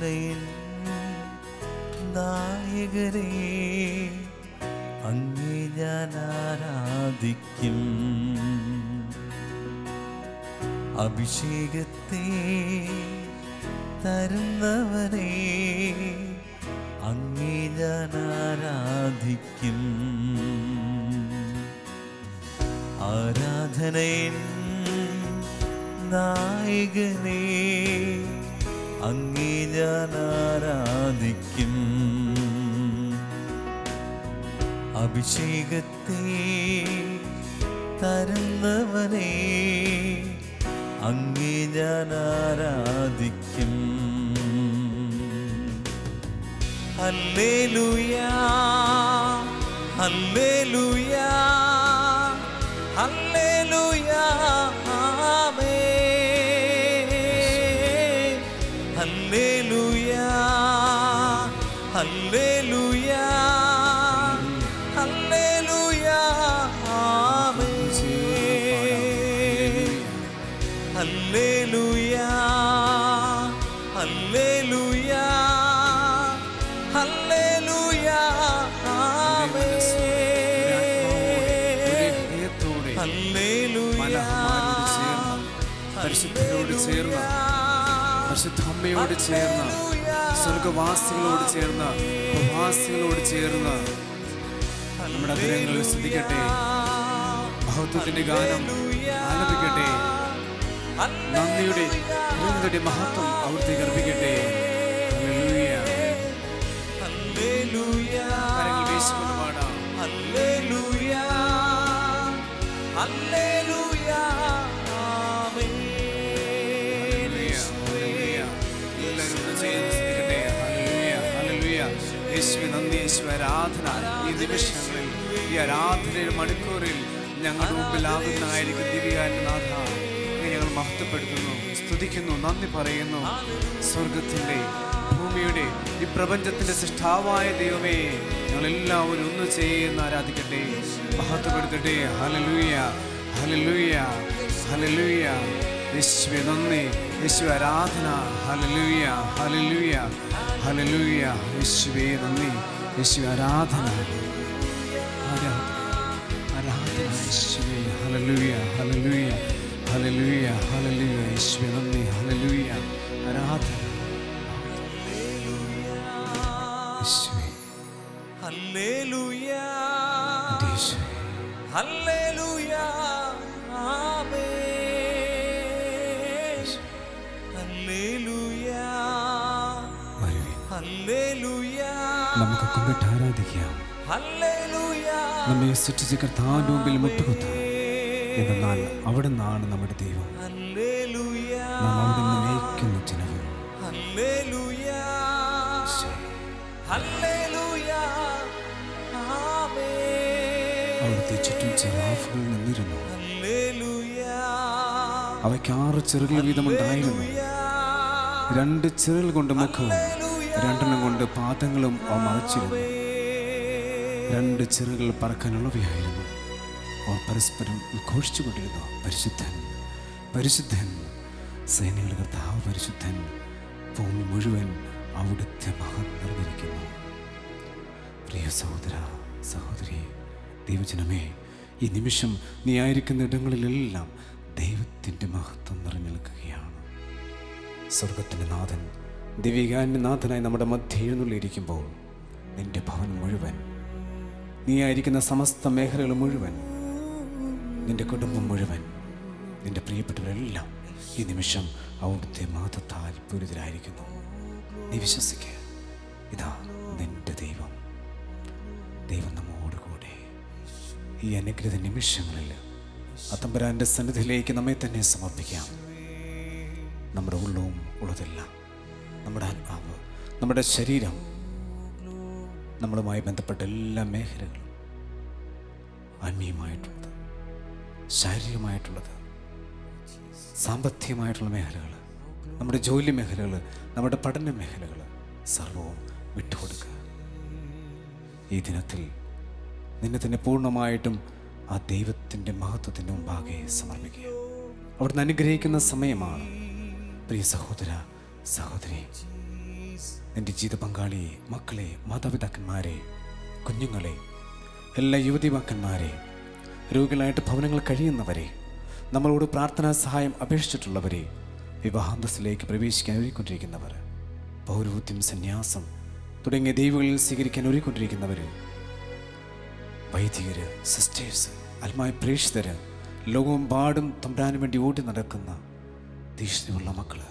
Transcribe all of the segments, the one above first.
ആരാധനയിൽ നായകരെ അങ്ങേ ഞാൻ ആരാധിക്കും അഭിഷേകത്തെ തരുന്നവനെ അങ്ങേ ഞാൻ ആരാധിക്കും ആരാധനയിൻ നായകനെ അങ്ങേ ഞാൻ ആരാധിക്കും അഭിഷേകത്തെ തരുന്നവനെ അങ്ങേ ഞാൻ ആരാധിക്കും ഹല്ലേലൂയാ ഹല്ലേലൂയാ ഹല്ലേലൂയാ ആമേൻ ഹല്ലേലൂയാ ഹല്ലേലൂയാ ഹല്ലേലൂയാ ആമേൻ ഹല്ലേലൂയാ ഹല്ലേലൂയാ ഹല്ലേലൂയാ ആമേൻ ഹൃദയത്തോടെ ഹല്ലേലൂയാ മലഹമാരോട് ചേർന്ന് പരിശുദ്ധരോട് ചേർന്ന് പരിശുദ്ധ അമ്മയോട് ചേർന്ന് സ്വർഗവാസികളോട് ചേർന്ന് പ്രവാസികളോട് ചേർന്ന് നമ്മുടെ അഗ്രഹങ്ങളിൽ ശ്രദ്ധിക്കട്ടെ മഹത്വത്തിന്റെ ഗാനം ആലപിക്കട്ടെ നന്ദിയുടെ ഹൃദയത്തിന്റെ മഹത്വം അവിടുത്തേക്ക് അർപ്പിക്കട്ടെ ഹല്ലേലൂയ. ഹല്ലേലൂയാ കരങ്ങൾ വീശിക്കൊണ്ട് പാടാം ഹല്ലേലൂയാ ഹല്ലേലൂയാ ആമേൻ ഹല്ലേലൂയ. എല്ലാവരും ഒന്ന് ചേർന്ന് ശ്രദ്ധിക്കട്ടെ. Hallelujah, hallelujah. യേശുവേ നന്ദി യേശുവേ ആരാധന ഈ നിമിഷങ്ങളിൽ ഈ ആരാധനയുടെ മണിക്കൂറിൽ ഞങ്ങളുടെ മുമ്പിലാകുന്നതായിരിക്കും ദിവ്യാനാഥ ഞങ്ങൾ മഹത്വപ്പെടുത്തുന്നു സ്തുതിക്കുന്നു നന്ദി പറയുന്നു സ്വർഗത്തിന്റെ ഭൂമിയുടെ ഈ പ്രപഞ്ചത്തിന്റെ സൃഷ്ടാവായ ദൈവമേ ഞങ്ങൾ എല്ലാവരും ഒന്ന് ചെയ്യുന്ന ആരാധിക്കട്ടെ മഹത്വപ്പെടുത്തട്ടെ ഹലലൂയ ഹലലൂയ ഹലലൂയ യേശുവെ നന്ദി യേശുവെ ആരാധന ഹലലൂയ ഹലലൂയ ഹലലൂയ യേശുവെ നന്ദി യേശുവെ ആരാധന ആരാധന ആരാധന യേശുവെ ഹലലൂയ ഹലലൂയ ഹലലൂയ ഹലലൂയ യേശുവെ നന്ദി ഹലലൂയ ആരാധന യേശുവെ ഹല്ലേലൂയാ എൻ്റെ യേശുവെ ഹല്ലേലൂയാ ആമേൻ ഹല്ലേലൂയാ വരുവിൻ ഹല്ലേലൂയാ നമുക്ക് കുമ്പിട്ട് ആരാധിക്കാം ഹല്ലേലൂയാ നമ്മെ സൃഷ്ടിച്ച കർത്താവിൻ്റെ മുമ്പിൽ മുട്ടുകുത്താം എന്നാൽ അവിടെ നിന്നാണ് നമ്മുടെ ദൈവം ഹല്ലേലൂയാ നാം അവിടെ നിന്ന് നയിക്കുന്ന ജനവും ഹല്ലേലൂയാ ഹല്ലേലൂയാ ആമേൻ അവിടുത്തെ ചുറ്റും ചെറാഫുകൾ നിന്നിരുന്നു ഹല്ലേലൂയാ അവയ്ക്ക് ആറ് ചെറുകൾ വീതമുണ്ടായിരുന്നു രണ്ട് ചിറൽ കൊണ്ട് മുഖവും രണ്ടെണ്ണം കൊണ്ട് പാദങ്ങളും അവ മറച്ചിരുന്നു രണ്ട് ചിറകൾ പറക്കാനുള്ളവയായിരുന്നു അവർ പരസ്പരം ഉദ്ഘോഷിച്ചുകൊണ്ടിരുന്നു പരിശുദ്ധൻ പരിശുദ്ധൻ സൈന്യങ്ങളുടെ കർത്താവ് പരിശുദ്ധൻ ഭൂമി മുഴുവൻ അവിടുത്തെ മഹം നിറഞ്ഞിരിക്കുന്നു പ്രിയ സഹോദര സഹോദരി ദൈവജനമേ ഈ നിമിഷം നീ ആയിരിക്കുന്ന ഇടങ്ങളിലെല്ലാം ദൈവത്തിൻ്റെ മഹത്വം നിറഞ്ഞു നിൽക്കുകയാണ് സ്വർഗത്തിൻ്റെ നാഥൻ ദിവികാൻ്റെ നാഥനായി നമ്മുടെ മധ്യ എഴുന്നള്ളിയിരിക്കുമ്പോൾ നിന്റെ ഭവൻ മുഴുവൻ നീ ആയിരിക്കുന്ന സമസ്ത മേഖലകൾ മുഴുവൻ നിന്റെ കുടുംബം മുഴുവൻ നിന്റെ പ്രിയപ്പെട്ടവരെല്ലാം ഈ നിമിഷം അവിടുത്തെ മഹത്വത്താൽ പൂരിതരായിരിക്കുന്നു നീ വിശ്വസിക്കുക ഇതാ നിന്റെ ദൈവം ദൈവം നമ്മോട് കൂടെ ഈ അനുഗ്രഹ നിമിഷങ്ങളിൽ അത്തമ്പരാൻ്റെ സന്നിധിയിലേക്ക് നമ്മെ തന്നെ സമർപ്പിക്കാം നമ്മുടെ ഉള്ളവും ഉള്ളതെല്ലാം നമ്മുടെ ആത്മാവ് നമ്മുടെ ശരീരം നമ്മളുമായി ബന്ധപ്പെട്ട എല്ലാ മേഖലകളും ആത്മീയമായിട്ടുള്ളത് ശാരീരികമായിട്ടുള്ളത് സാമ്പത്തികമായിട്ടുള്ള മേഖലകൾ നമ്മുടെ ജോലി മേഖലകൾ നമ്മുടെ പഠന മേഖലകൾ സർവവും വിട്ടുകൊടുക്കുക ഈ ദിനത്തിൽ നിന്നെ തന്നെ പൂർണ്ണമായിട്ടും ആ ദൈവത്തിൻ്റെ മഹത്വത്തിൻ്റെ മുമ്പാകെ സമർപ്പിക്കുക അവിടുന്ന് അനുഗ്രഹിക്കുന്ന സമയമാണ് പ്രിയ സഹോദര സഹോദരി നിൻ്റെ ജീവിത പങ്കാളിയെ മക്കളെ മാതാപിതാക്കന്മാരെ കുഞ്ഞുങ്ങളെ എല്ലാ യുവതിമാക്കന്മാരെ രോഗികളായിട്ട് ഭവനങ്ങൾ കഴിയുന്നവരെ നമ്മളോട് പ്രാർത്ഥനാ സഹായം അപേക്ഷിച്ചിട്ടുള്ളവരെ വിവാഹാന്തസ്സിലേക്ക് പ്രവേശിക്കാൻ ഒരുക്കൊണ്ടിരിക്കുന്നവർ പൗരോഹിത്യം സന്യാസം തുടങ്ങിയ ദൈവങ്ങളിൽ സ്വീകരിക്കാൻ ഒരുക്കൊണ്ടിരിക്കുന്നവർ വൈദികര് സിസ്റ്റേഴ്സ് അൽമായ പ്രേക്ഷിതര് ലോകമെമ്പാടും തമ്പ്രാന് വേണ്ടി ഓടി നടക്കുന്ന തീഷ്ണയുള്ള മക്കള്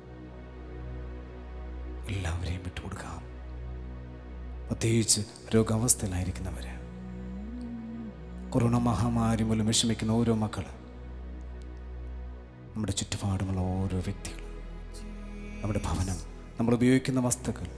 എല്ലാവരെയും വിട്ടുകൊടുക്കാം പ്രത്യേകിച്ച് രോഗാവസ്ഥയിലായിരിക്കുന്നവര് കൊറോണ മഹാമാരി മൂലം വിഷമിക്കുന്ന ഓരോ മക്കള് നമ്മുടെ ചുറ്റുപാടുമുള്ള ഓരോ വ്യക്തികൾ നമ്മുടെ ഭവനം നമ്മൾ ഉപയോഗിക്കുന്ന വസ്തുക്കൾ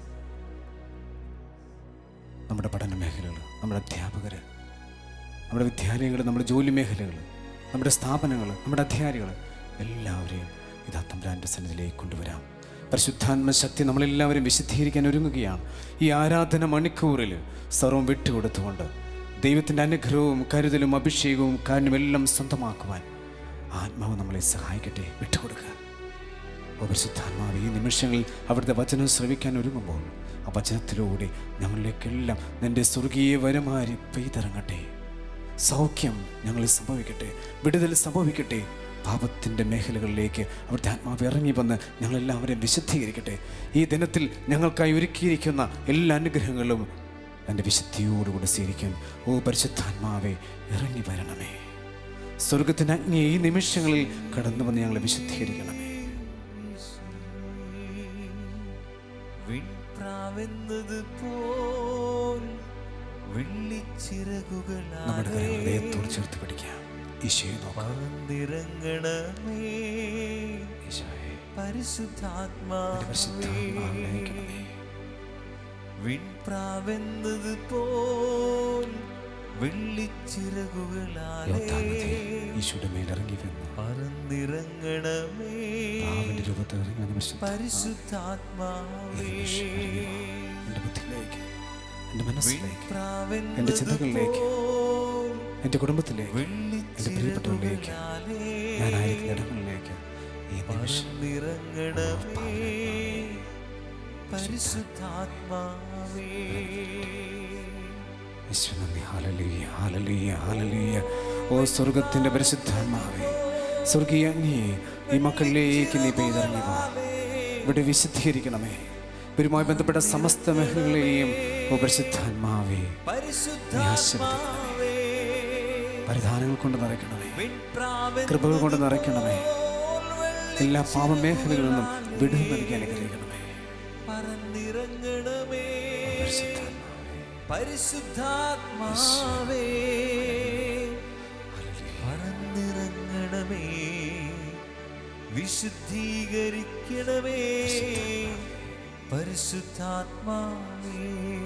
നമ്മുടെ പഠന മേഖലകൾ നമ്മുടെ അധ്യാപകർ നമ്മുടെ വിദ്യാലയങ്ങൾ നമ്മുടെ ജോലി മേഖലകൾ നമ്മുടെ സ്ഥാപനങ്ങൾ നമ്മുടെ അധികാരികൾ എല്ലാവരെയും ഇതാ തമ്പുരാൻ്റെ സന്നിധിയിലേക്ക് കൊണ്ടുവരാം പരിശുദ്ധാത്മ ശക്തി നമ്മളെല്ലാവരും വിശുദ്ധീകരിക്കാൻ ഒരുങ്ങുകയാണ് ഈ ആരാധന മണിക്കൂറിൽ സർവം വിട്ടുകൊടുത്തുകൊണ്ട് ദൈവത്തിൻ്റെ അനുഗ്രഹവും കരുതലും അഭിഷേകവും കാരണവും എല്ലാം സ്വന്തമാക്കുവാൻ ആത്മാവ് നമ്മളെ സഹായിക്കട്ടെ വിട്ടുകൊടുക്കുക ഓ പരിശുദ്ധാത്മാവ് ഈ നിമിഷങ്ങളിൽ അവിടുത്തെ വചനം ശ്രവിക്കാൻ ഒരുങ്ങുമ്പോൾ ആ വചനത്തിലൂടെ ഞങ്ങളിലേക്കെല്ലാം നിന്റെ സ്വർഗീയ വരമാരി പെയ്തിറങ്ങട്ടെ സൗഖ്യം ഞങ്ങളിൽ സംഭവിക്കട്ടെ വിടുതൽ സംഭവിക്കട്ടെ പാപത്തിൻ്റെ മേഖലകളിലേക്ക് അവിടുത്തെ ആത്മാവ് ഇറങ്ങി വന്ന് ഞങ്ങളെല്ലാവരെയും വിശുദ്ധീകരിക്കട്ടെ ഈ ദിനത്തിൽ ഞങ്ങൾക്കായി ഒരുക്കിയിരിക്കുന്ന എല്ലാ അനുഗ്രഹങ്ങളും എൻ്റെ വിശുദ്ധിയോടുകൂടി സ്വീകരിക്കാൻ ഓ പരിശുദ്ധാത്മാവെ ഇറങ്ങി വരണമേ സ്വർഗത്തിൻ്റെ അഗ്നി ഈ നിമിഷങ്ങളിൽ കടന്നു വന്ന് ഞങ്ങളെ വിശുദ്ധീകരിക്കണമേ വിൺപ്രാവെന്നത് പോൽ നമ്മുടെ കരങ്ങൾ വെള്ളിച്ചിറകുകളാലെ ദൈവത്തോട് ചേർത്ത് പിടിക്കാം ഈശോയെ നോക്കാം പറന്നിറങ്ങണമേ ഈശോയെ പരിശുദ്ധാത്മാവേ പരിശുദ്ധാത്മാവിനെ അയക്കണമേ വിൺപ്രാവെന്നത് പോൽ വെള്ളിച്ചിറകുകളാലെ യോദ്ധാനത്തിൽ ഈശോയുടെ മേൽ ഇറങ്ങി വന്നു പറന്നിറങ്ങണമേ പാവിന്റെ രൂപത്തിൽ ഇറങ്ങി വന്ന പരിശുദ്ധ പരിശുദ്ധാത്മാവേ എൻ്റെ ബുദ്ധിയിലേക്ക് എൻ്റെ മനസ്സിലേക്ക് എൻ്റെ വിൺപ്രാവെന്നത് ചിന്തകളിലേക്ക് പോൽ എൻ്റെ കുടുംബത്തിലേക്ക് എൻ്റെ പ്രിയപ്പെട്ടവരിലേക്ക് ഞാനായിരിക്കുന്ന ഇടങ്ങളിലേക്ക് ഈ നിമിഷം പറന്നിറങ്ങണമേ പരിശുദ്ധാത്മാവേ യേശുവേ, ഹല്ലേലൂയ, ഹല്ലേലൂയ, ഹല്ലേലൂയ. ഓ സ്വർഗത്തിന്റെ പരിശുദ്ധാത്മാവേ സ്വർഗീയ അഗ്നിയെ ഈ മക്കളിലേക്ക് നീ പെയ്തിറങ്ങി വാ ഇവിടെ വിശുദ്ധീകരിക്കണമേ ഇവരുമായി ബന്ധപ്പെട്ട സമസ്ത മേഖലകളെയും ഓ പരിശുദ്ധാത്മാവേ നീ ആശീർവദിക്കണമേ പരിധാനങ്ങൾ കൊണ്ട് നിറയ്ക്കണമേ കൃപകൾ കൊണ്ട് നിറയ്ക്കണമേ എല്ലാ പാപമേഖലകളിൽ നിന്നും വിടുതൽ നൽകി അനുഗ്രഹിക്കണമേ പറന്നിറങ്ങണമേ പരിശുദ്ധാത്മാവേ പരിശുദ്ധാത്മാവേ പറന്നിറങ്ങണമേ വിശുദ്ധീകരിക്കണമേ പരിശുദ്ധാത്മാവേ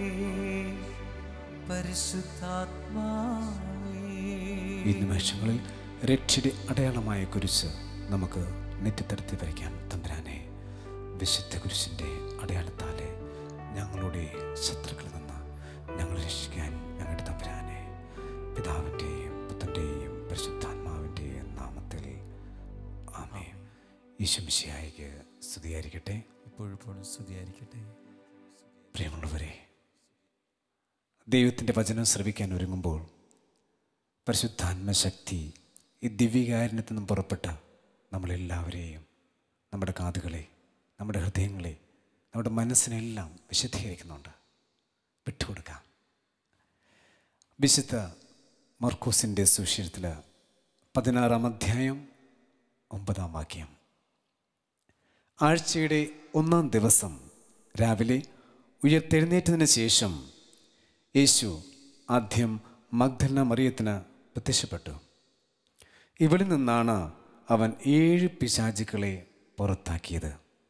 പരിശുദ്ധാത്മാവേ ഈ നിമിഷങ്ങളിൽ രക്ഷയുടെ അടയാളമായ കുരിശ് നമുക്ക് നെറ്റിത്തടത്തി വരയ്ക്കാം തമ്പുരാനെ വിശുദ്ധ കുരിശിൻ്റെ അടയാളത്താലെ ഞങ്ങളുടെ ശത്രുക്കളിൽ നിന്ന് ഞങ്ങളെ രക്ഷിക്കാൻ ഞങ്ങളുടെ തമ്പുരാനെ പിതാവിൻ്റെയും പുത്രൻ്റെയും പരിശുദ്ധാത്മാവിൻ്റെയും നാമത്തിൽ ആമേ ഈശംശിയായിക്ക് സ്തുതിയായിരിക്കട്ടെ ഇപ്പോഴിപ്പോഴും സ്തുതിയായിരിക്കട്ടെ പ്രിയമുള്ളവരെ ദൈവത്തിൻ്റെ വചനം ശ്രവിക്കാൻ ഒരുങ്ങുമ്പോൾ പരിശുദ്ധാത്മശക്തി ഈ ദിവ്യകാരണത്തിൽ നിന്നും പുറപ്പെട്ട നമ്മളെല്ലാവരെയും നമ്മുടെ കാതുകളെ നമ്മുടെ ഹൃദയങ്ങളെ നമ്മുടെ മനസ്സിനെല്ലാം വിശദീകരിക്കുന്നുണ്ട് വിട്ടുകൊടുക്കാം വിശുദ്ധ മർക്കൂസിൻ്റെ സുവിശേഷത്തിൽ പതിനാറാം അധ്യായം ഒമ്പതാം വാക്യം ആഴ്ചയുടെ ഒന്നാം ദിവസം രാവിലെ ഉയർത്തെഴുന്നേറ്റതിന് ശേഷം യേശു ആദ്യം മഗ്ദലന മറിയത്തിന് പ്രത്യക്ഷപ്പെട്ടു ഇവിടെ നിന്നാണ് അവൻ ഏഴ് പിശാചുക്കളെ പുറത്താക്കിയത്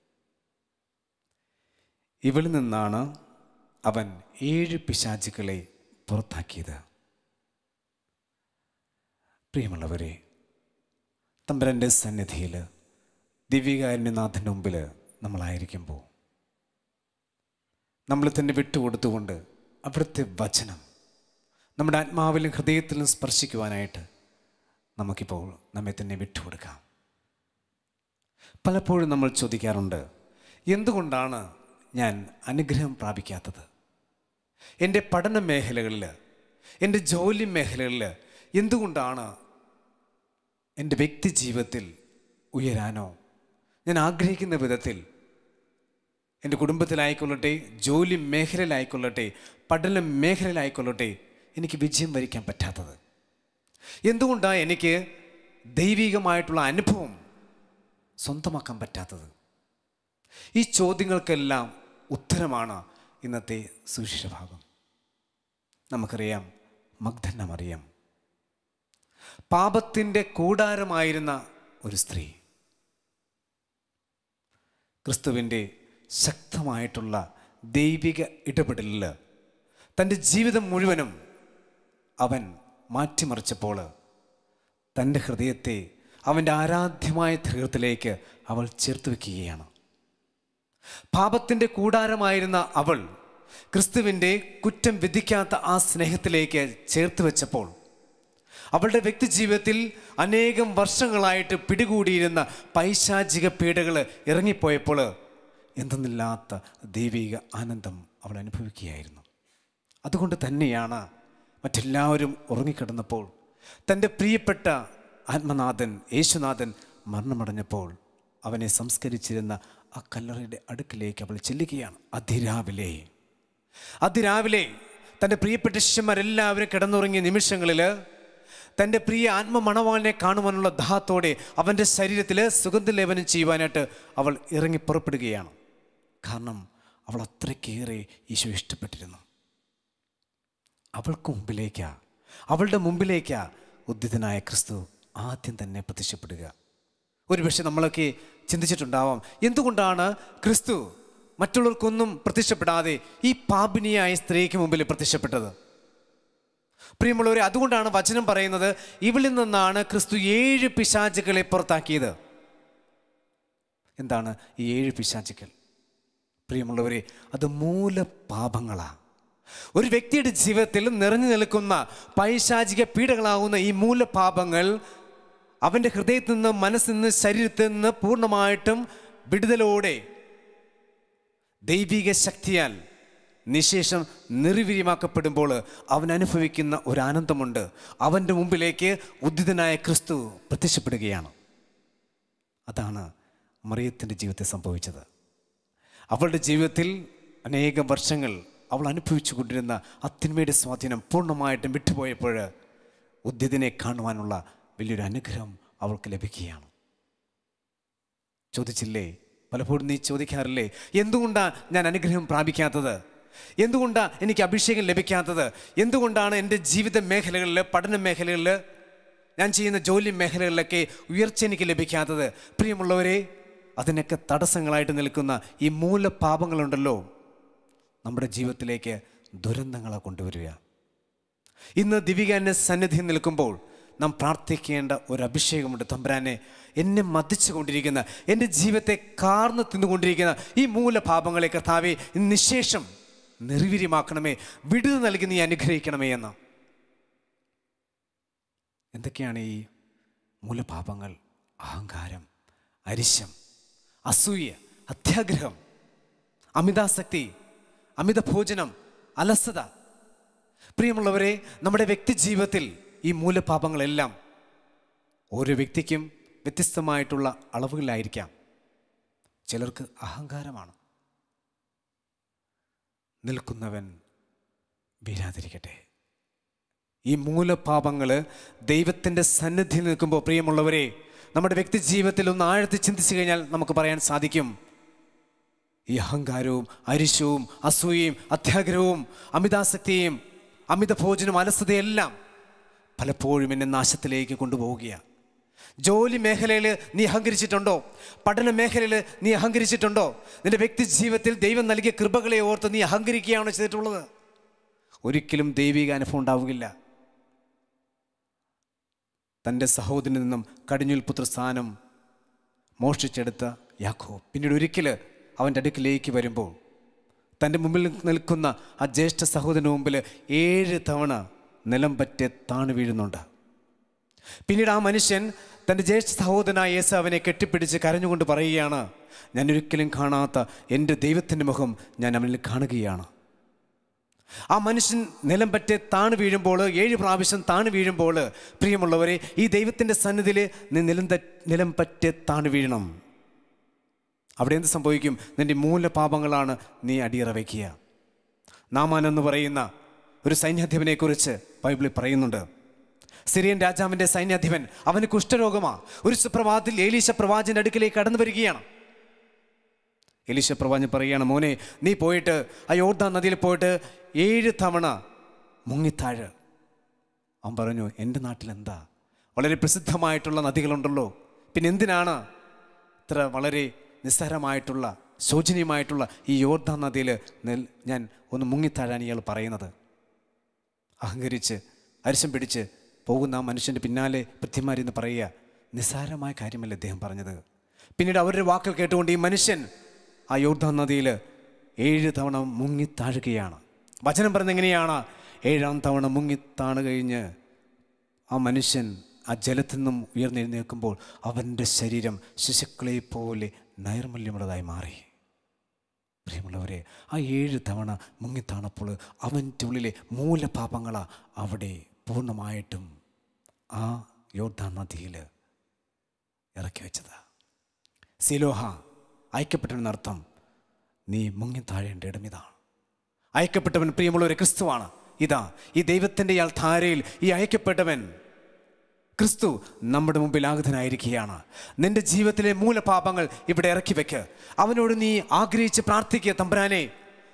ഇവിടെ നിന്നാണ് അവൻ ഏഴ് പിശാചുക്കളെ പുറത്താക്കിയത് പ്രിയമുള്ളവരെ തമ്പരൻ്റെ സന്നിധിയിൽ ദിവ്യകാരുണ്യനാഥൻ്റെ മുമ്പിൽ നമ്മളായിരിക്കുമ്പോൾ നമ്മൾ തന്നെ വിട്ടുകൊടുത്തുകൊണ്ട് അവിടുത്തെ വചനം നമ്മുടെ ആത്മാവിലും ഹൃദയത്തിലും സ്പർശിക്കുവാനായിട്ട് നമുക്കിപ്പോൾ നമ്മെ തന്നെ വിട്ടുകൊടുക്കാം പലപ്പോഴും നമ്മൾ ചോദിക്കാറുണ്ട് എന്തുകൊണ്ടാണ് ഞാൻ അനുഗ്രഹം പ്രാപിക്കാത്തത് എൻ്റെ പഠന മേഖലകളിൽ എൻ്റെ ജോലി മേഖലകളിൽ എന്തുകൊണ്ടാണ് എൻ്റെ വ്യക്തി ജീവിതത്തിൽ ഉയരാനോ ഞാൻ ആഗ്രഹിക്കുന്ന വിധത്തിൽ എൻ്റെ കുടുംബത്തിലായിക്കൊള്ളട്ടെ ജോലി മേഖലയിലായിക്കൊള്ളട്ടെ പഠന മേഖലയിലായിക്കൊള്ളട്ടെ എനിക്ക് വിജയം വരിക്കാൻ പറ്റാത്തത് എന്തുകൊണ്ടാണ് എനിക്ക് ദൈവികമായിട്ടുള്ള അനുഭവം സ്വന്തമാക്കാൻ പറ്റാത്തത് ഈ ചോദ്യങ്ങൾക്കെല്ലാം ഉത്തരമാണ് ഇന്നത്തെ സുവിശേഷ ഭാഗം നമുക്കറിയാം മഗ്ദന്ന മറിയം പാപത്തിൻ്റെ കൂടാരമായിരുന്ന ഒരു സ്ത്രീ ക്രിസ്തുവിൻ്റെ ശക്തമായിട്ടുള്ള ദൈവിക ഇടപെടലിൽ തൻ്റെ ജീവിതം മുഴുവനും അവൻ മാറ്റിമറിച്ചപ്പോൾ തൻ്റെ ഹൃദയത്തെ അവൻ്റെ ആരാധ്യമായ ഹൃദയത്തിലേക്ക് അവൾ ചേർത്ത് വയ്ക്കുകയാണ് പാപത്തിൻ്റെ കൂടാരമായിരുന്ന അവൾ ക്രിസ്തുവിൻ്റെ കുറ്റം വിധിക്കാത്ത ആ സ്നേഹത്തിലേക്ക് ചേർത്ത് വെച്ചപ്പോൾ അവളുടെ വ്യക്തി ജീവിതത്തിൽ അനേകം വർഷങ്ങളായിട്ട് പിടികൂടിയിരുന്ന പൈശാചിക പീഡകൾ ഇറങ്ങിപ്പോയപ്പോൾ എന്തെന്നില്ലാത്ത ദൈവിക ആനന്ദം അവൾ അനുഭവിക്കുകയായിരുന്നു അതുകൊണ്ട് തന്നെയാണ് മറ്റെല്ലാവരും ഉറങ്ങിക്കിടന്നപ്പോൾ തൻ്റെ പ്രിയപ്പെട്ട ആത്മനാഥൻ യേശുനാഥൻ മരണമടഞ്ഞപ്പോൾ അവനെ സംസ്കരിച്ചിരുന്ന ആ കല്ലറയുടെ അടുക്കിലേക്ക് അവൾ ചെല്ലുകയാണ് അതിരാവിലെ അതിരാവിലെ തൻ്റെ പ്രിയപ്പെട്ട ശിഷ്യന്മാരെല്ലാവരും കിടന്നുറങ്ങിയ നിമിഷങ്ങളിൽ തൻ്റെ പ്രിയ ആത്മമണവാളിനെ കാണുവാനുള്ള ദാഹത്തോടെ അവൻ്റെ ശരീരത്തിൽ സുഗന്ധലേപനം ചെയ്യുവാനായിട്ട് അവൾ ഇറങ്ങി പുറപ്പെടുകയാണ് കാരണം അവൾ അത്രയ്ക്കേറെ ഈശോ ഇഷ്ടപ്പെട്ടിരുന്നു അവൾക്ക് മുമ്പിലേക്കാ അവളുടെ മുമ്പിലേക്കാ ഉദ്ധിതനായ ക്രിസ്തു ആദ്യം തന്നെ പ്രത്യക്ഷപ്പെടുക ഒരുപക്ഷെ നമ്മളൊക്കെ ചിന്തിച്ചിട്ടുണ്ടാവാം എന്തുകൊണ്ടാണ് ക്രിസ്തു മറ്റുള്ളവർക്കൊന്നും പ്രത്യക്ഷപ്പെടാതെ ഈ പാപിനിയായ സ്ത്രീക്ക് മുമ്പിൽ പ്രത്യക്ഷപ്പെട്ടത് പ്രിയമുള്ളവരെ അതുകൊണ്ടാണ് വചനം പറയുന്നത് ഇവളിൽ നിന്നാണ് ക്രിസ്തു ഏഴ് പിശാചുകളെ പുറത്താക്കിയത് എന്താണ് ഈ ഏഴ് പിശാചുക്കൾ പ്രിയമുള്ളവരെ അത് മൂലപാപങ്ങളാണ് ഒരു വ്യക്തിയുടെ ജീവിതത്തിൽ നിറഞ്ഞു നിൽക്കുന്ന പൈശാചിക പീഡകളാവുന്ന ഈ മൂലപാപങ്ങൾ അവൻ്റെ ഹൃദയത്തിൽ നിന്ന് മനസ്സിൽ നിന്ന് ശരീരത്തിൽ നിന്ന് പൂർണ്ണമായിട്ടും വിടുതലോടെ ദൈവിക ശക്തിയാൽ നിശേഷം നിർവീര്യമാക്കപ്പെടുമ്പോൾ അവൻ അനുഭവിക്കുന്ന ഒരു ആനന്ദമുണ്ട് അവൻ്റെ മുമ്പിലേക്ക് ഉദ്ധിതനായ ക്രിസ്തു പ്രത്യക്ഷപ്പെടുകയാണ് അതാണ് മറിയത്തിൻ്റെ ജീവിതത്തിൽ സംഭവിച്ചത് അവളുടെ ജീവിതത്തിൽ അനേകം വർഷങ്ങൾ അവൾ അനുഭവിച്ചു കൊണ്ടിരുന്ന അത്തിന്മയുടെ സ്വാധീനം പൂർണ്ണമായിട്ടും വിട്ടുപോയപ്പോൾ ഉദ്യതിനെ കാണുവാനുള്ള വലിയൊരു അനുഗ്രഹം അവൾക്ക് ലഭിക്കുകയാണ് ചോദിച്ചില്ലേ പലപ്പോഴും നീ ചോദിക്കാറില്ലേ എന്തുകൊണ്ടാണ് ഞാൻ അനുഗ്രഹം പ്രാപിക്കാത്തത് എന്തുകൊണ്ടാണ് എനിക്ക് അഭിഷേകം ലഭിക്കാത്തത് എന്തുകൊണ്ടാണ് എൻ്റെ ജീവിത മേഖലകളിൽ പഠന മേഖലകളിൽ ഞാൻ ചെയ്യുന്ന ജോലി മേഖലകളിലൊക്കെ ഉയർച്ച എനിക്ക് ലഭിക്കാത്തത് പ്രിയമുള്ളവരെ അതിനൊക്കെ തടസ്സങ്ങളായിട്ട് നിൽക്കുന്ന ഈ മൂലപാപങ്ങളുണ്ടല്ലോ നമ്മുടെ ജീവിതത്തിലേക്ക് ദുരന്തങ്ങളെ കൊണ്ടുവരിക ഇന്ന് ദിവികാന്റെ സന്നിധി നിൽക്കുമ്പോൾ നാം പ്രാർത്ഥിക്കേണ്ട ഒരു അഭിഷേകമുണ്ട് തമ്പുരാനെ എന്നെ മതിച്ചു കൊണ്ടിരിക്കുന്ന എൻ്റെ ജീവിതത്തെ കാർന്ന് തിന്നുകൊണ്ടിരിക്കുന്ന ഈ മൂലപാപങ്ങളെ കർത്താവെ ഇന്ന് നിശേഷം നിർവീര്യമാക്കണമേ വിടുതൽ നൽകി നീ അനുഗ്രഹിക്കണമേ എന്ന് എന്തൊക്കെയാണ് ഈ മൂലപാപങ്ങൾ അഹങ്കാരം അരിശം അസൂയ അത്യാഗ്രഹം അമിതാസക്തി അമിത ഭോജനം അലസത പ്രിയമുള്ളവരെ നമ്മുടെ വ്യക്തി ജീവിതത്തിൽ ഈ മൂലപാപങ്ങളെല്ലാം ഓരോ വ്യക്തിക്കും വ്യത്യസ്തമായിട്ടുള്ള അളവുകളിലായിരിക്കാം ചിലർക്ക് അഹങ്കാരമാണ് നിൽക്കുന്നവൻ വീരാതിരിക്കട്ടെ ഈ മൂലപാപങ്ങൾ ദൈവത്തിൻ്റെ സന്നിധിയിൽ നിൽക്കുമ്പോൾ പ്രിയമുള്ളവരെ നമ്മുടെ വ്യക്തി ജീവിതത്തിൽ ഒന്ന് ആഴത്തിൽ ചിന്തിച്ചു കഴിഞ്ഞാൽ നമുക്ക് പറയാൻ സാധിക്കും ഈ അഹങ്കാരവും അരിശവും അസൂയയും അത്യാഗ്രഹവും അമിതാസക്തിയും അമിത ഭോജനവും അലസതയെല്ലാം പലപ്പോഴും എന്നെ നാശത്തിലേക്ക് കൊണ്ടുപോവുകയാണ് ജോലി മേഖലയിൽ നീ അഹങ്കരിച്ചിട്ടുണ്ടോ പഠന മേഖലയിൽ നീ അഹങ്കരിച്ചിട്ടുണ്ടോ നിന്റെ വ്യക്തി ജീവിതത്തിൽ ദൈവം നൽകിയ കൃപകളെ ഓർത്ത് നീ അഹങ്കരിക്കുകയാണോ ചെയ്തിട്ടുള്ളത് ഒരിക്കലും ദൈവിക അനുഭവം ഉണ്ടാവുകയില്ല തൻ്റെ സഹോദരനിൽ നിന്നും കടിഞ്ഞുൽ പുത്രസ്ഥാനം മോഷ്ടിച്ചെടുത്ത യാക്കോ പിന്നീട് ഒരിക്കൽ അവൻ്റെ അടുക്കിലേക്ക് വരുമ്പോൾ തൻ്റെ മുമ്പിൽ നിൽക്കുന്ന ആ ജ്യേഷ്ഠ സഹോദരന് മുമ്പിൽ ഏഴ് തവണ നിലം പറ്റി താണു വീഴുന്നുണ്ട് പിന്നീട് ആ മനുഷ്യൻ തൻ്റെ ജ്യേഷ്ഠ സഹോദരനായ യേസാവിനെ കെട്ടിപ്പിടിച്ച് കരഞ്ഞുകൊണ്ട് പറയുകയാണ് ഞാൻ ഒരിക്കലും കാണാത്ത എൻ്റെ ദൈവത്തിൻ്റെ മുഖം ഞാൻ അവനിൽ കാണുകയാണ് ആ മനുഷ്യൻ നിലം പറ്റെ താണു വീഴുമ്പോൾ ഏഴ് പ്രാവശ്യം താണു വീഴുമ്പോൾ പ്രിയമുള്ളവരെ ഈ ദൈവത്തിൻ്റെ സന്നിധിയിൽ നീ നിലം ത നിലം പറ്റെ താണു വീഴണം അവിടെ എന്ത് സംഭവിക്കും നിന്റെ മൂലപാപങ്ങളാണ് നീ അടിയറ വയ്ക്കുക നാമാൻ എന്ന് പറയുന്ന ഒരു സൈന്യാധിപനെക്കുറിച്ച് ബൈബിളിൽ പറയുന്നുണ്ട് സിറിയൻ രാജാവിൻ്റെ സൈന്യാധിപൻ അവന് കുഷ്ഠരോഗമാ ഒരു സുപ്രഭാതത്തിൽ ഏലീശ പ്രവാചൻ്റെ അടുക്കിലേക്ക് കടന്നു വരികയാണ് എലീശ പ്രവാചൻ പറയുകയാണ് മോനെ നീ പോയിട്ട് ആ യോർദാൻ നദിയിൽ പോയിട്ട് ഏഴ് തവണ മുങ്ങിത്താഴ് അവൻ പറഞ്ഞു എൻ്റെ നാട്ടിൽ എന്താ വളരെ പ്രസിദ്ധമായിട്ടുള്ള നദികളുണ്ടല്ലോ പിന്നെ എന്തിനാണ് ഇത്ര വളരെ നിസ്സാരമായിട്ടുള്ള ശോചനീയമായിട്ടുള്ള ഈ യോർദാൻ നദിയിൽ നെൽ- ഞാൻ ഒന്ന് മുങ്ങിത്താഴാൻ ഇയാൾ പറയുന്നത് അഹങ്കരിച്ച് അരിശം പിടിച്ച് പോകുന്ന ആ മനുഷ്യൻ്റെ പിന്നാലെ പൃഥ്വിമാരെന്ന് പറയുക നിസ്സാരമായ കാര്യമല്ല അദ്ദേഹം പറഞ്ഞത് പിന്നീട് അവരുടെ വാക്കുകൾ കേട്ടുകൊണ്ട് ഈ മനുഷ്യൻ ആ യോർദാൻ നദിയിൽ ഏഴ് തവണ മുങ്ങിത്താഴുകയാണ് വചനം പറയുന്നത് എങ്ങനെയാണ് ഏഴാം തവണ മുങ്ങിത്താണു കഴിഞ്ഞ് ആ മനുഷ്യൻ ആ ജലത്തിൽ നിന്നും ഉയർന്നെഴുന്നേൽക്കുമ്പോൾ അവൻ്റെ ശരീരം ശിശുക്കളെ പോലെ നൈർമല്യമുള്ളതായി മാറി പ്രിയമുള്ളവരെ ആ ഏഴ് തവണ മുങ്ങിത്താണപ്പോൾ അവൻ്റെ ഉള്ളിലെ മൂലപാപങ്ങളാ അവിടെ പൂർണ്ണമായിട്ടും ആ യോദ്ധാ നദിയിൽ ഇറക്കി വെച്ചത് സിലോഹ അയക്കപ്പെട്ടവനെന്നർത്ഥം നീ മുങ്ങിത്താഴേണ്ട ഇടം ഇതാണ് അയക്കപ്പെട്ടവൻ പ്രിയമുള്ളവരെ ക്രിസ്തുവാണ് ഇതാ ഈ ദൈവത്തിൻ്റെ ഇയാൾ ധാരയിൽ ഈ അയക്കപ്പെട്ടവൻ ക്രിസ്തു നമ്മുടെ മുമ്പിൽ ആഗതനായിരിക്കുകയാണ് നിന്റെ ജീവിതത്തിലെ മൂലപാപങ്ങൾ ഇവിടെ ഇറക്കി വെക്ക് അവനോട് നീ ആഗ്രഹിച്ച് പ്രാർത്ഥിക്കുക തമ്പുരാനെ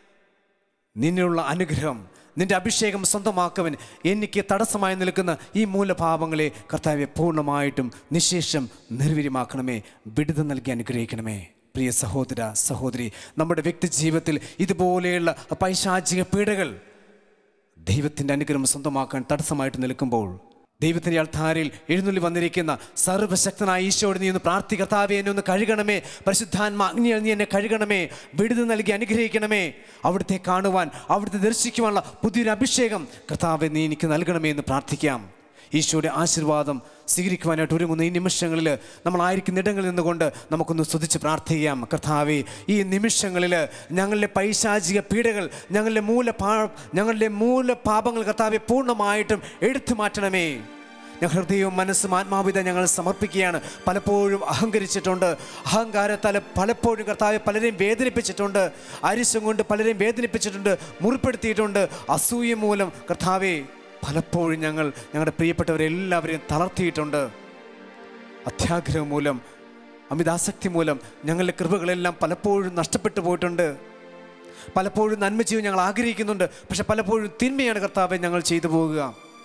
നിന്നിലുള്ള അനുഗ്രഹം നിന്റെ അഭിഷേകം സ്വന്തമാക്കവൻ എനിക്ക് തടസ്സമായി നിൽക്കുന്ന ഈ മൂലപാപങ്ങളെ കർത്താവെ പൂർണ്ണമായിട്ടും നിശേഷം നിർവീര്യമാക്കണമേ വിടുതൽ നൽകി അനുഗ്രഹിക്കണമേ പ്രിയ സഹോദര സഹോദരി നമ്മുടെ വ്യക്തി ജീവിതത്തിൽ ഇതുപോലെയുള്ള പൈശാചിക പീഡകൾ ദൈവത്തിൻ്റെ അനുഗ്രഹം സ്വന്തമാക്കാൻ തടസ്സമായിട്ട് നിൽക്കുമ്പോൾ ദൈവത്തിൻ്റെ അൾത്താരിൽ എഴുന്നള്ളി വന്നിരിക്കുന്ന സർവശക്തനായ ഈശോയോട് നീ ഒന്ന് പ്രാർത്ഥികർത്താവെ എന്നെ ഒന്ന് കഴുകണമേ പരിശുദ്ധാത്മ അഗ്നിയാൽ നീ എന്നെ കഴുകണമേ വിടുതൽ നൽകി അനുഗ്രഹിക്കണമേ അവിടുത്തെ കാണുവാൻ അവിടുത്തെ ദർശിക്കുവാനുള്ള പുതിയൊരു അഭിഷേകം കർത്താവെ നീ എനിക്ക് നൽകണമേ എന്ന് പ്രാർത്ഥിക്കാം ഈശോയുടെ ആശീർവാദം സ്വീകരിക്കുവാനായിട്ട് ഒരുങ്ങുന്ന ഈ നിമിഷങ്ങളിൽ നമ്മളായിരിക്കുന്ന ഇടങ്ങളിൽ നിന്നുകൊണ്ട് നമുക്കൊന്ന് സ്തുതിച്ച് പ്രാർത്ഥിക്കാം കർത്താവെ ഈ നിമിഷങ്ങളിൽ ഞങ്ങളുടെ പൈശാചിക പീഡകൾ ഞങ്ങളുടെ മൂല പാ ഞങ്ങളുടെ മൂല പാപങ്ങൾ കർത്താവെ പൂർണ്ണമായിട്ടും എടുത്തു മാറ്റണമേ ഞങ്ങൾ ഹൃദയവും മനസ്സും ആത്മാവിത ഞങ്ങൾ സമർപ്പിക്കുകയാണ് പലപ്പോഴും അഹങ്കരിച്ചിട്ടുണ്ട് അഹങ്കാരത്താൽ പലപ്പോഴും കർത്താവെ പലരെയും വേദനിപ്പിച്ചിട്ടുണ്ട് അരിശം കൊണ്ട് പലരെയും വേദനിപ്പിച്ചിട്ടുണ്ട് മുറിപ്പെടുത്തിയിട്ടുണ്ട് അസൂയ മൂലം കർത്താവെ പലപ്പോഴും ഞങ്ങൾ ഞങ്ങളുടെ പ്രിയപ്പെട്ടവരെല്ലാവരെയും തളർത്തിയിട്ടുണ്ട് അത്യാഗ്രഹം മൂലം അമിതാസക്തി മൂലം ഞങ്ങളുടെ കൃപകളെല്ലാം പലപ്പോഴും നഷ്ടപ്പെട്ടു പോയിട്ടുണ്ട് പലപ്പോഴും നന്മ ചെയ്യാൻ ഞങ്ങൾ ആഗ്രഹിക്കുന്നുണ്ട് പക്ഷെ പലപ്പോഴും തിന്മയാണ് കർത്താവെ ഞങ്ങൾ ചെയ്തു പോകുക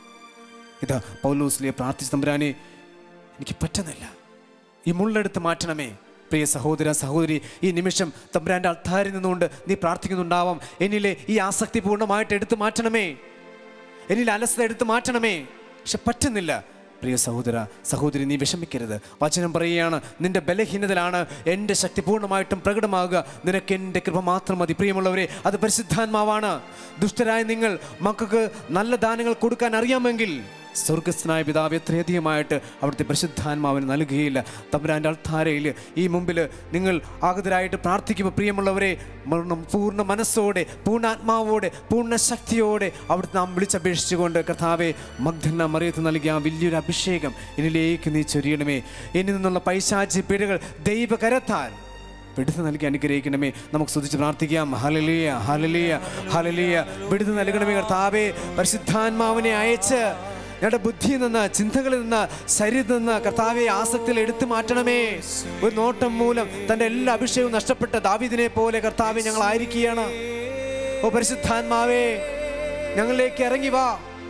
ഇതാ പൗലോസ്ലിയെ പ്രാർത്ഥിച്ച തമ്പുരാനെ എനിക്ക് പറ്റുന്നില്ല ഈ മുള്ളെടുത്ത് മാറ്റണമേ പ്രിയ സഹോദര സഹോദരി ഈ നിമിഷം തമ്പുരാൻ്റെ അൾത്താരിൽ നിന്നുകൊണ്ട് നീ പ്രാർത്ഥിക്കുന്നുണ്ടാവാം എന്നിലെ ഈ ആസക്തി പൂർണ്ണമായിട്ട് എടുത്തു മാറ്റണമേ എന്നിൽ അലസത എടുത്തു മാറ്റണമേ പക്ഷെ പറ്റുന്നില്ല പ്രിയ സഹോദര സഹോദരി നീ വിഷമിക്കരുത് വചനം പറയുകയാണ് നിന്റെ ബലഹീനതയിലാണ് എൻ്റെ ശക്തി പൂർണ്ണമായിട്ടും പ്രകടമാകുക നിനക്ക് എൻ്റെ കൃപ മാത്രം മതി പ്രിയമുള്ളവരെ അത് പരിശുദ്ധാത്മാവാണ് ദുഷ്ടരായ നിങ്ങൾ മക്കൾക്ക് നല്ല ദാനങ്ങൾ കൊടുക്കാൻ അറിയാമെങ്കിൽ സ്വർഗസ്ഥനായ പിതാവ് എത്രയധികമായിട്ട് അവിടുത്തെ പരിശുദ്ധാത്മാവിന് നൽകുകയില്ല തമ്പുരാൻ്റെ അൾത്താരയിൽ ഈ മുമ്പിൽ നിങ്ങൾ ആഗതരായിട്ട് പ്രാർത്ഥിക്കുമ്പോൾ പ്രിയമുള്ളവരെ മരണം പൂർണ്ണ മനസ്സോടെ പൂർണ്ണാത്മാവോടെ പൂർണ്ണ ശക്തിയോടെ അവിടുത്തെ നാം വിളിച്ചപേക്ഷിച്ചുകൊണ്ട് കർത്താവെ മഗ്ദന്ന മറിയത്ത് നൽകിയ ആ വലിയൊരു അഭിഷേകം എന്നിലേക്ക് നീ ചൊരിയണമേ എന്നിൽ നിന്നുള്ള പൈശാചി പീഡകൾ ദൈവകരത്താൽ വിടുതൽ നൽകി അനുഗ്രഹിക്കണമേ നമുക്ക് സ്തുതിച്ച് പ്രാർത്ഥിക്കാം ഹലലിയ ഹലലിയ ഹലലിയ വിടുതൽ നൽകണമേ കർത്താവേ പരിശുദ്ധാത്മാവിനെ അയച്ച് ഞങ്ങളുടെ ബുദ്ധിയിൽ നിന്ന് ചിന്തകളിൽ നിന്ന് ശരീരത്തിൽ നിന്ന് കർത്താവെ ആസക്തിയിൽ എടുത്തു മാറ്റണമേ ഒരു നോട്ടം മൂലം തൻ്റെ എല്ലാ അഭിഷേകവും നഷ്ടപ്പെട്ട ദാവിദിനെ പോലെ കർത്താവെ ഞങ്ങൾ ആയിരിക്കുകയാണ് ഓ പരിശുദ്ധാത്മാവേ ഞങ്ങളിലേക്ക് ഇറങ്ങി വാ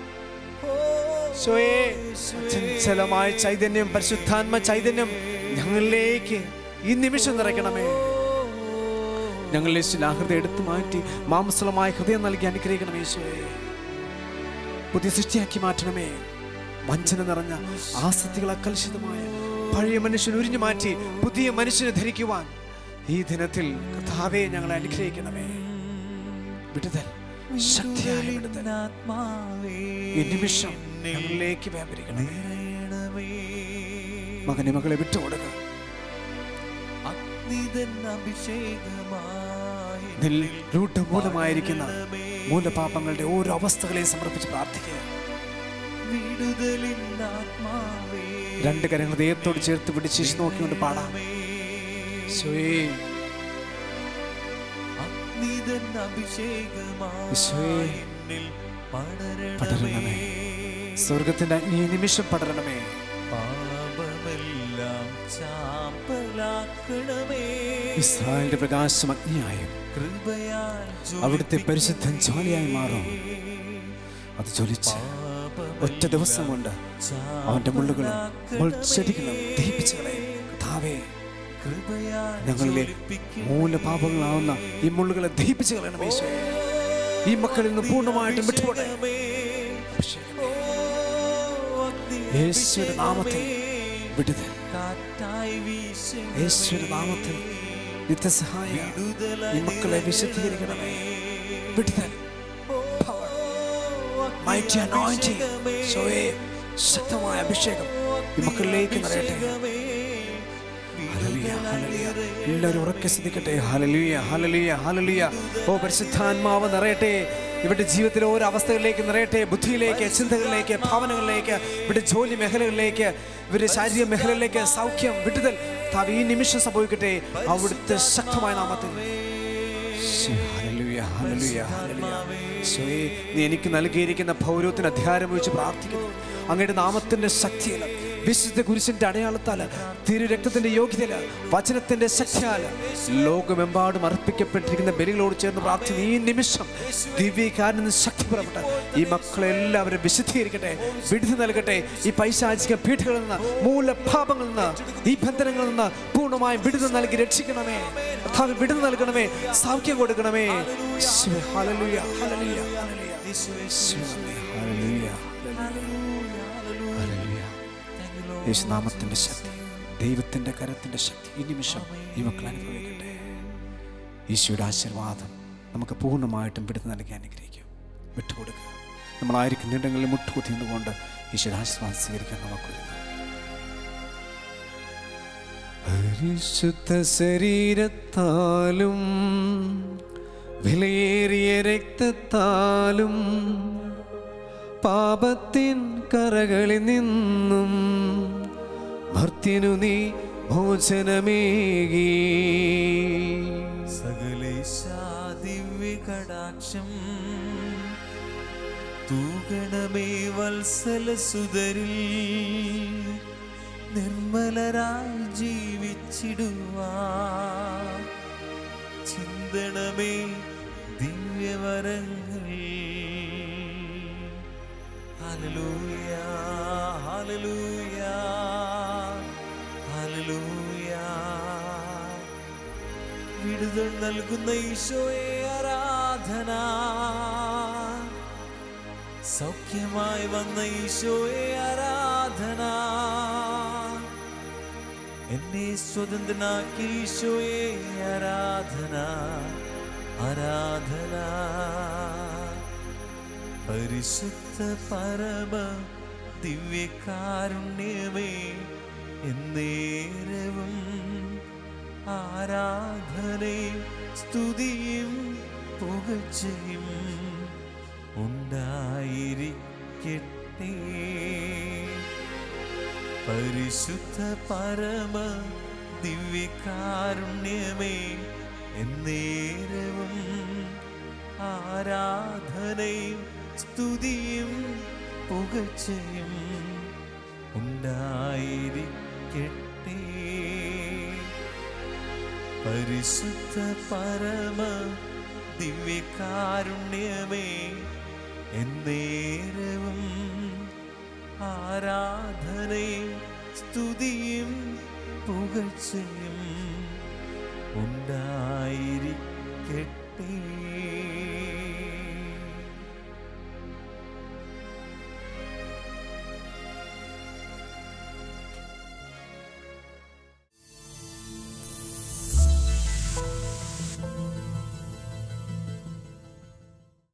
ശോയേ ചഞ്ചലമായ ചൈതന്യം പരിശുദ്ധാത്മ ചൈതന്യം ഞങ്ങളിലേക്ക് ഈ നിമിഷം നിറയ്ക്കണമേ ഞങ്ങളെ ശിലാഹൃദയം എടുത്തു മാറ്റി മാംസളമായ ഹൃദയം നൽകി അനുഗ്രഹിക്കണമേ യേശുവേ പുതിയ സൃഷ്ടിയാക്കി മാറ്റണമേ വഞ്ചന നിറഞ്ഞ ആസക്തികൾ അകലുഷിതമായ പഴയ മനുഷ്യൻ ഉരിഞ്ഞു മാറ്റി പുതിയ മനുഷ്യനെ ധരിക്കുവാൻ ഈ ദിനത്തിൽ കർത്താവെ ഞങ്ങളെ അനുഗ്രഹിക്കണമേ വിടുതൽ ശക്തിയായ വിടുതൽ ആത്മാവേ ഈ നിമിഷം ഞങ്ങളിലേക്ക് വ്യാപരിക്കണമേ മകനെ മകളെ വിട്ടുകൊടുക്കുക അഗ്നിതൻ അഭിഷേകമായി നിൽ രൂഢമൂലമായിരിക്കുന്ന മൂലപാപങ്ങളുടെ ഓരോ അവസ്ഥകളെയും സമർപ്പിച്ച് പ്രാർത്ഥിക്കുക വിടുതലിൻ ആത്മാവേ രണ്ട് കരങ്ങൾ ദൈവത്തോട് ചേർത്ത് പിടിച്ച് ശിശു നോക്കിക്കൊണ്ട് പാടാം ഈശോയേ, അഗ്നിതൻ അഭിഷേകമായി ഈശോയേ, എന്നിൽ പടരണമേ പടരണമേ സ്വർഗത്തിന്റെ അഗ്നി ഈ നിമിഷം പടരണമേ പാപമെല്ലാം ചാമ്പലാക്കണമേ ഇസ്രായേലിന്റെ പ്രകാശം അഗ്നിയായും കൃപയാൽ അവിടുത്തെ പരിശുദ്ധൻ ജ്വാലയായി മാറും അത് ജ്വലിച്ച് ഒറ്റ ദിവസം കൊണ്ട് അവന്റെ മുള്ളുകളും മുൾച്ചെടികളും ദഹിപ്പിച്ചു കളയും കഥാവേ കൃപയാൽ ഞങ്ങളിലെ മൂലപാപങ്ങളാവുന്ന ഈ മുള്ളുകളെ ദഹിപ്പിച്ചു കളയണം ഈശോയെ ഈ മക്കളിൽ നിന്ന് പൂർണ്ണമായിട്ടും വിട്ടുപോട്ടെ യേശുവിന്റെ നാമത്തിൽ വിടുതൽ കാറ്റായി യേശുവിന്റെ നാമത്തിൽ നിത്യസഹായ ഈ മക്കളെ വിശദീകരിക്കണമേ വിടുതൽ Mighty anointing. ഈശോയെ, ശക്തമായ അഭിഷേകം ഈ മക്കളിലേക്ക് നിറയട്ടെ ഹല്ലേലൂയ, ഹല്ലേലൂയ. എല്ലാവരും ഉറക്കെ ശ്രദ്ധിക്കട്ടെ ഹലലിയ ഹലലിയ ഹലലിയ ഓ പരിശുദ്ധാത്മാവ് നിറയട്ടെ ഇവരുടെ ജീവിതത്തിലെ ഓരോ അവസ്ഥകളിലേക്ക് നിറയട്ടെ ബുദ്ധിയിലേക്ക് ചിന്തകളിലേക്ക് ഭാവനകളിലേക്ക് ഇവരുടെ ജോലി മേഖലകളിലേക്ക് ഇവരുടെ ശാരീരിക മേഖലകളിലേക്ക് സൗഖ്യം വിടുതൽ താവ് ഈ നിമിഷം സംഭവിക്കട്ടെ അവിടുത്തെ ശക്തമായ നാമത്തിൽ ശ്ശേ, ഹല്ലേലൂയ, ഹല്ലേലൂയ, ഹല്ലേലൂയ. ഈശോയേ, നീ എനിക്ക് നൽകിയിരിക്കുന്ന പൗരത്തിന് അധികാരം വെച്ച് പ്രാർത്ഥിക്കുന്നു അങ്ങയുടെ നാമത്തിന്റെ ശക്തിയിൽ വിശുദ്ധ കുരിശിന്റെ അടയാളത്താൽ തിരു രക്തത്തിന്റെ യോഗ്യതയില് വചനത്തിന്റെ ശക്തിയാൽ ലോകമെമ്പാടും അർപ്പിക്കപ്പെട്ടിരിക്കുന്ന ബലികളോട് ചേർന്ന് പ്രാർത്ഥിക്കുന്ന ഈ നിമിഷം ദിവ്യകാരന് ശക്തി പുറപ്പെട്ട് ഈ മക്കളെ എല്ലാവരും വിശുദ്ധീകരിക്കട്ടെ വിടുതി നൽകട്ടെ ഈ പൈശാചിക പീഠകളിൽ നിന്ന് മൂലഭാവങ്ങളിൽ നിന്ന് ഈ ബന്ധനങ്ങളിൽ നിന്ന് പൂർണ്ണമായും വിടുതി നൽകി രക്ഷിക്കണമേ കർത്താവേ, വിടുതി നൽകണമേ സൗഖ്യം കൊടുക്കണമേ ഈശോയെ, ഹല്ലേലൂയ, ഹല്ലേലൂയ, ഹല്ലേലൂയ. ഈശോയെ, ഹല്ലേലൂയ, ഹല്ലേലൂയ. യേശുനാമത്തിന്റെ ശക്തി ദൈവത്തിന്റെ കരത്തിന്റെ ശക്തി ഈ നിമിഷം ഈ മക്കൾ അനുഭവിക്കട്ടെ ഈശോയുടെ ആശീർവാദം നമുക്ക് പൂർണ്ണമായിട്ടും വിടുതൽ നൽകി അനുഗ്രഹിക്കും വിട്ടുകൊടുക്കുക നമ്മളായിരിക്കുന്നിടങ്ങളിൽ മുട്ടുകുത്തി നിന്നുകൊണ്ട് ഈശോയുടെ ആശീർവാദം സ്വീകരിക്കാൻ നമുക്കൊരുങ്ങാം പരിശുദ്ധ ശരീരത്താലും വിലയേറിയ രക്തത്താലും പാപത്തിൻ കറകളിൽ നിന്നും ഭർത്തിനു നീ മോചനമേകി സകലേശാ ദിവ്യ കടാക്ഷം തൂകണമേ വത്സല സുതരിൽ നിർമ്മലരായി ജീവിച്ചിടുവാ ചിന്തണമേ ദിവ്യവരങ്ങൾ ഹല്ലേലൂയ ഹല്ലേലൂയ ഹല്ലേലൂയ വിടുതൽ നൽകുന്ന ഈശോയെ ആരാധന സൗഖ്യമായി വന്ന ഈശോയെ ആരാധന എന്നെ സ്വതന്ത്രനാക്കി ഈശോയെ ആരാധന ആരാധന പരിശുദ്ധ പരമ ദിവ്യകാരുണ്യമേ എന്നേരവും ആരാധനയും സ്തുതിയും പുകഴ്ചയും ഉണ്ടായിരിക്കട്ടെ പരിശുദ്ധ പരമ ദിവ്യകാരുണ്യമേ എന്നേരവും ആരാധനയും സ്തുതിയും പുകഴ്ചയും ഉണ്ടായിരിക്കട്ടെ പരിശുദ്ധ പരമ ദിവ്യകാരുണ്യമേ എന്നേരവും ആരാധനയും സ്തുതിയും പുകഴ്ചയും ഉണ്ടായിരിക്കട്ടെ